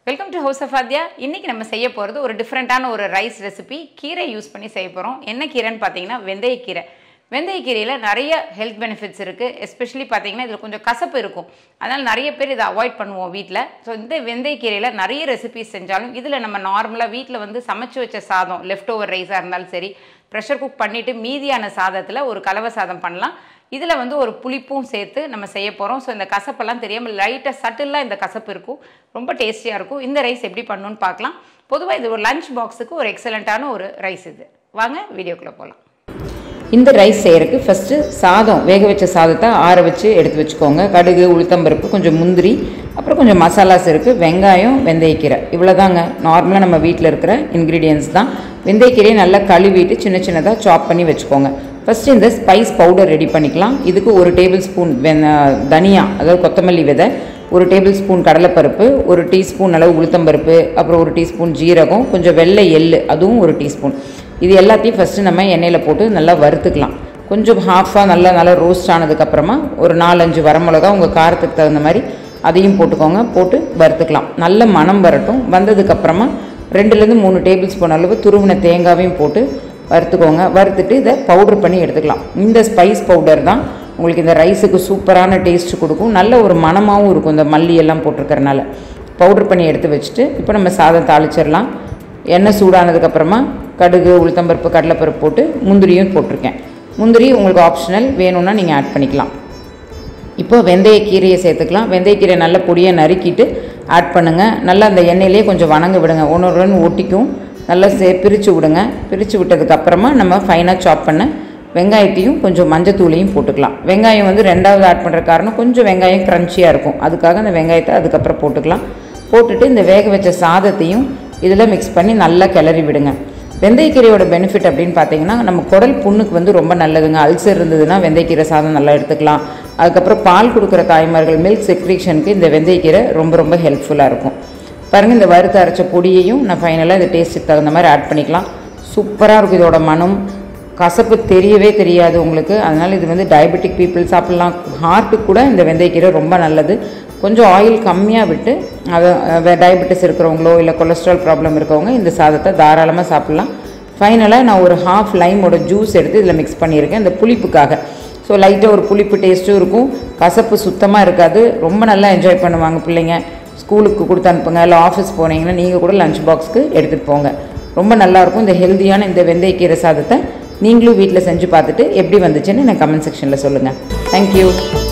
welcome to house of Aadhya இன்னைக்கு நம்ம செய்ய போகிறது ஒரு டிஃப்ரெண்ட்டான ஒரு ரைஸ் ரெசிபி கீரை யூஸ் பண்ணி செய்ய போகிறோம் என்ன கீரைன்னு பார்த்தீங்கன்னா வெந்தயக்கீரை வெந்தயக்கீரையில் நிறைய ஹெல்த் பெனிஃபிட்ஸ் இருக்குது எஸ்பெஷலி பார்த்தீங்கன்னா இதில் கொஞ்சம் கசப்பு இருக்கும் அதனால் நிறைய பேர் இதை அவாய்ட் பண்ணுவோம் வீட்டில் ஸோ இந்த வெந்தயக்கீரையில் நிறைய ரெசிபிஸ் செஞ்சாலும் இதில் நம்ம நார்மலாக வீட்டில் வந்து சமைச்சு வச்ச சாதம் லெஃப்ட் ஓவர் ரைஸாக இருந்தாலும் சரி ப்ரெஷர் குக் பண்ணிவிட்டு மீதியான சாதத்தில் ஒரு கலவை சாதம் பண்ணலாம் இதில் வந்து ஒரு புளிப்பும் சேர்த்து நம்ம செய்ய போகிறோம் ஸோ இந்த கசப்பெல்லாம் தெரியாமல் லைட்டாக சட்டிலாக இந்த கசப்பு இருக்கும் ரொம்ப டேஸ்டியாக இருக்கும் இந்த ரைஸ் எப்படி பண்ணணும்னு பார்க்கலாம் பொதுவாக இது ஒரு லஞ்ச் பாக்ஸுக்கு ஒரு எக்ஸலண்ட்டான ஒரு ரைஸ் இது வாங்க வீடியோக்குள்ளே போகலாம் இந்த ரைஸ் செய்கிறதுக்கு ஃபஸ்ட்டு சாதம் வேக வச்ச சாதத்தை ஆற வச்சு எடுத்து வச்சுக்கோங்க கடுகு உளுத்தம்பருப்பு கொஞ்சம் முந்திரி அப்புறம் கொஞ்சம் மசாலாஸ் இருக்குது வெங்காயம் வெந்தயக்கீரை இவ்வளோதாங்க நார்மலாக நம்ம வீட்டில் இருக்கிற இன்க்ரீடியன்ஸ் தான் வெந்தயக்கீரையை நல்லா கழுவிட்டு சின்ன சின்னதாக சாப் பண்ணி வச்சுக்கோங்க ஃபஸ்ட்டு இந்த ஸ்பைஸ் பவுடர் ரெடி பண்ணிக்கலாம் இதுக்கு ஒரு டேபிள் ஸ்பூன் தனியா அதாவது கொத்தமல்லி விதை ஒரு டேபிள் ஸ்பூன் கடலைப்பருப்பு ஒரு டீஸ்பூன் அளவு உளுத்தம்பருப்பு அப்புறம் ஒரு டீஸ்பூன் ஜீரகம் கொஞ்சம் வெள்ளை எள்ளு அதுவும் ஒரு டீஸ்பூன் இது எல்லாத்தையும் ஃபஸ்ட்டு நம்ம எண்ணெயில் போட்டு நல்லா வறுத்துக்கலாம் கொஞ்சம் ஹாஃபாக நல்லா நல்லா ரோஸ்ட் ஆனதுக்கப்புறமா ஒரு நாலஞ்சு வரமிளகா உங்கள் காரத்துக்கு தகுந்த மாதிரி அதையும் போட்டுக்கோங்க போட்டு வறுத்துக்கலாம் நல்ல மனம் வரட்டும் வந்ததுக்கப்புறமா ரெண்டுலேருந்து மூணு டேபிள் ஸ்பூன் அளவு துருவின தேங்காவையும் போட்டு வறுத்துக்கோங்க வறுத்துட்டு இதை பவுடர் பண்ணி எடுத்துக்கலாம் இந்த ஸ்பைஸ் பவுடர் தான் உங்களுக்கு இந்த ரைஸுக்கு சூப்பரான டேஸ்ட் கொடுக்கும் நல்ல ஒரு மணமாகவும் இருக்கும் இந்த மல்லி எல்லாம் போட்டிருக்கறனால பவுடர் பண்ணி எடுத்து வச்சுட்டு இப்போ நம்ம சாதம் தாளிச்சிடலாம் எண்ணெய் சூடானதுக்கப்புறமா கடுகு உளுத்தம்பருப்பு கடலைப்பருப்பு போட்டு முந்திரியும் போட்டிருக்கேன் முந்திரி உங்களுக்கு ஆப்ஷனல் வேணும்னா நீங்கள் ஆட் பண்ணிக்கலாம் இப்போ வெந்தயக்கீரையை சேர்த்துக்கலாம் வெந்தயக்கீரை நல்ல பொடியை நறுக்கிட்டு ஆட் பண்ணுங்கள் நல்லா அந்த எண்ணெயிலே கொஞ்சம் வணங்க விடுங்க ஒன்று ஒன்று ஒட்டிக்கும் நல்லா சே பிரித்து விடுங்க பிரித்து விட்டதுக்கப்புறமா நம்ம ஃபைனாக சாப் பண்ண வெங்காயத்தையும் கொஞ்சம் மஞ்சத்தூளையும் போட்டுக்கலாம் வெங்காயம் வந்து ரெண்டாவது ஆட் பண்ணுற காரணம் கொஞ்சம் வெங்காயம் க்ரன்ச்சியாக இருக்கும் அதுக்காக அந்த வெங்காயத்தை அதுக்கப்புறம் போட்டுக்கலாம் போட்டுட்டு இந்த வேக வச்ச சாதத்தையும் இதில் மிக்ஸ் பண்ணி நல்லா கிளறி விடுங்க வெந்தயக்கீரையோட பெனிஃபிட் அப்படின்னு பார்த்தீங்கன்னா நம்ம குடல் புண்ணுக்கு வந்து ரொம்ப நல்லதுங்க அல்சர் இருந்ததுன்னா வெந்தயக்கீரை சாதம் நல்லா எடுத்துக்கலாம் அதுக்கப்புறம் பால் கொடுக்குற தாய்மார்கள் மில்க் செக்ரேஷனுக்கு இந்த வெந்தயக்கீரை ரொம்ப ரொம்ப ஹெல்ப்ஃபுல்லாக இருக்கும் பாருங்கள் இந்த வறுத்து அரைச்ச பொடியையும் நான் ஃபைனலாக இந்த டேஸ்ட்டுக்கு தகுந்த மாதிரி ஆட் பண்ணிக்கலாம் சூப்பராக இருக்கும் இதோட மனம் கசப்பு தெரியவே தெரியாது உங்களுக்கு அதனால் இது வந்து டயபெட்டிக் பீப்புள் சாப்பிட்லாம் ஹார்ட்டுக்கு கூட இந்த வெந்தயக்கீரை ரொம்ப நல்லது கொஞ்சம் ஆயில் கம்மியாக விட்டு அதை டயபெட்டிஸ் இருக்கிறவங்களோ இல்லை கொலஸ்ட்ரால் ப்ராப்ளம் இருக்கவங்க இந்த சாதத்தை தாராளமாக சாப்பிட்லாம் ஃபைனலாக நான் ஒரு ஹாஃப் லைமோட ஜூஸ் எடுத்து இதில் மிக்ஸ் பண்ணியிருக்கேன் இந்த புளிப்புக்காக ஸோ லைட்டாக ஒரு புளிப்பு டேஸ்ட்டும் இருக்கும் கசப்பு சுத்தமாக இருக்காது ரொம்ப நல்லா என்ஜாய் பண்ணுவாங்க பிள்ளைங்க ஸ்கூலுக்கு கொடுத்து அனுப்புங்க இல்லை ஆஃபீஸ் போனீங்கன்னா நீங்கள் கூட லஞ்ச் பாக்ஸ்க்கு எடுத்துகிட்டு போங்க ரொம்ப நல்லாயிருக்கும் இந்த ஹெல்த்தியான இந்த வெந்தயக்கீரை சாதத்தை நீங்களும் வீட்டில் செஞ்சு பார்த்துட்டு எப்படி வந்துச்சுன்னு எனக்கு கமெண்ட் செக்ஷனில் சொல்லுங்கள் தேங்க்யூ